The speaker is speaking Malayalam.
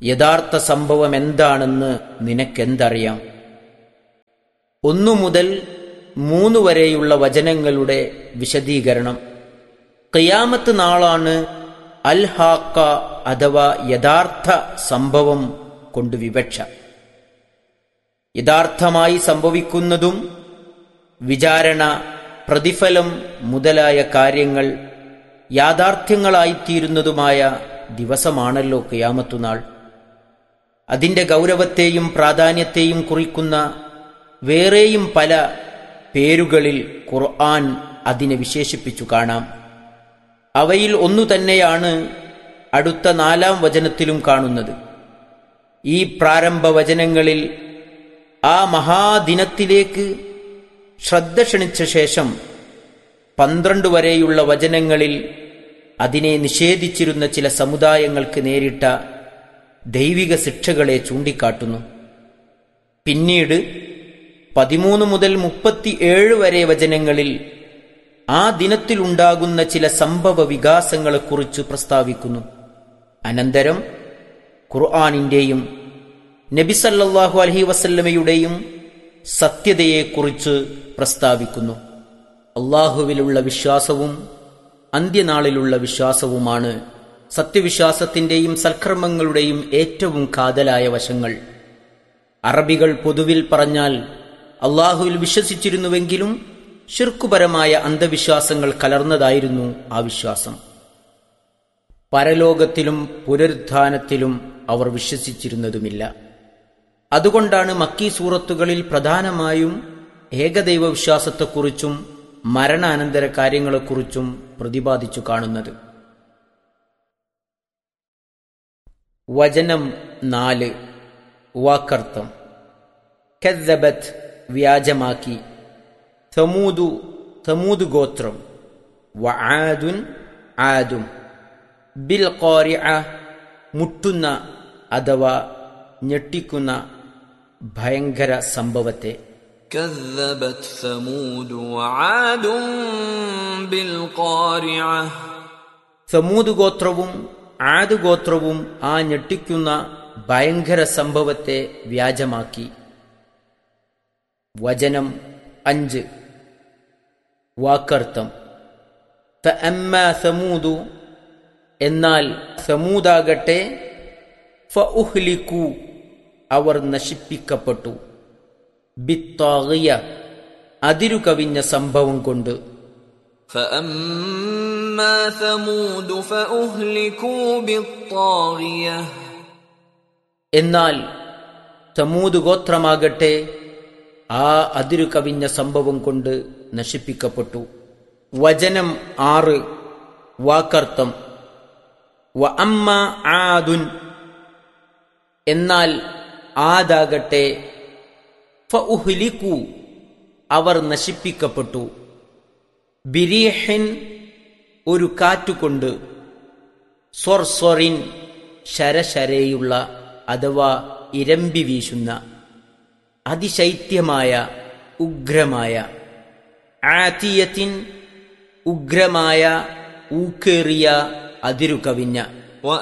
യഥാർത്ഥ സംഭവം എന്താണെന്ന് നിനക്കെന്തറിയാം ഒന്നു മുതൽ മൂന്ന് വരെയുള്ള വചനങ്ങളുടെ വിശദീകരണം ഖിയാമത്ത് നാളാണ് അൽ ഹാക്ക അഥവാ യഥാർത്ഥ സംഭവം കൊണ്ട് വിവക്ഷ യഥാർത്ഥമായി സംഭവിക്കുന്നതും വിചാരണ പ്രതിഫലം മുതലായ കാര്യങ്ങൾ യാഥാർത്ഥ്യങ്ങളായിത്തീരുന്നതുമായ ദിവസമാണല്ലോ ഖിയാമത്തുനാൾ അതിന്റെ ഗൗരവത്തെയും പ്രാധാന്യത്തെയും കുറിക്കുന്ന വേറെയും പല പേരുകളിൽ ഖുർആൻ അതിനെ വിശേഷിപ്പിച്ചു കാണാം അവയിൽ ഒന്നു തന്നെയാണ് അടുത്ത നാലാം വചനത്തിലും കാണുന്നത് ഈ പ്രാരംഭ വചനങ്ങളിൽ ആ മഹാദിനത്തിലേക്ക് ശ്രദ്ധ ക്ഷണിച്ച ശേഷം പന്ത്രണ്ട് വരെയുള്ള വചനങ്ങളിൽ അതിനെ നിഷേധിച്ചിരുന്ന ചില സമുദായങ്ങൾക്ക് നേരിട്ട ദൈവിക ശിക്ഷകളെ ചൂണ്ടിക്കാട്ടുന്നു പിന്നീട് പതിമൂന്ന് മുതൽ മുപ്പത്തിയേഴ് വരെ വചനങ്ങളിൽ ആ ദിനത്തിലുണ്ടാകുന്ന ചില സംഭവ വികാസങ്ങളെക്കുറിച്ച് പ്രസ്താവിക്കുന്നു അനന്തരം ഖുർആാനിന്റെയും നബിസല്ലാഹു അലഹി വസല്ലമയുടെയും സത്യതയെക്കുറിച്ച് പ്രസ്താവിക്കുന്നു അള്ളാഹുവിലുള്ള വിശ്വാസവും അന്ത്യനാളിലുള്ള വിശ്വാസവുമാണ് സത്യവിശ്വാസത്തിന്റെയും സൽക്കർമ്മങ്ങളുടെയും ഏറ്റവും കാതലായ വശങ്ങൾ അറബികൾ പൊതുവിൽ പറഞ്ഞാൽ അള്ളാഹുവിൽ വിശ്വസിച്ചിരുന്നുവെങ്കിലും ഷിർക്കുപരമായ അന്ധവിശ്വാസങ്ങൾ കലർന്നതായിരുന്നു ആ വിശ്വാസം പരലോകത്തിലും പുനരുത്ഥാനത്തിലും അവർ വിശ്വസിച്ചിരുന്നതുമില്ല അതുകൊണ്ടാണ് മക്കീ സൂറത്തുകളിൽ പ്രധാനമായും ഏകദൈവ വിശ്വാസത്തെക്കുറിച്ചും മരണാനന്തര കാര്യങ്ങളെക്കുറിച്ചും പ്രതിപാദിച്ചു കാണുന്നത് വചനം നാല് വാക്കർത്ഥം കദ്ദബത്ത് വ്യാജമാക്കി തമൂതു തമൂത് ഗോത്രം വആദുൻ ആദും ബിൽ ഖാരിഅ മുട്ടുന്ന അഥവാ ഞെട്ടിക്കുന്ന ഭയങ്കര സംഭവത്തെ كذبت ثمود وعاد بالقارعة സമൂത് ഗോത്രവും ആദ് ഗോത്രവും ആ ഞെട്ടിക്കുന്ന ഭയങ്കര സംഭവത്തെ വ്യാജമാക്കി വചനം അഞ്ച് വാക്കർത്ഥം തഅമ്മ സമൂതു എന്നാൽ സമൂതാകട്ടെ ഫഉഹ്ലിക്കു അവർ നശിപ്പിക്കപ്പെട്ടു ബിത്താകിയ അതിരു കവിഞ്ഞ സംഭവം കൊണ്ട് فأما ثمود فأهلكوا بالطاغية എന്നാൽ സമൂത് ഗോത്രമാകട്ടെ ആ അതിരു കവിഞ്ഞ സംഭവം കൊണ്ട് നശിപ്പിക്കപ്പെട്ടു വചനം ആറ് വാക്കർത്ഥം വ അമ്മ ആദുൻ എന്നാൽ ആദാകട്ടെ ഫഉഹ്ലിക്കു അവർ നശിപ്പിക്കപ്പെട്ടു ബിരീഹിൻ ഒരു കാറ്റുകൊണ്ട് സ്വർസ്വറിൻ ശരശരയുള്ള അഥവാ ഇരമ്പി വീശുന്ന അതിശൈത്യമായ ഉഗ്രമായ ആത്തിയത്തിൻ ഉഗ്രമായ ഊക്കേറിയ അതിരു കവിഞ്ഞ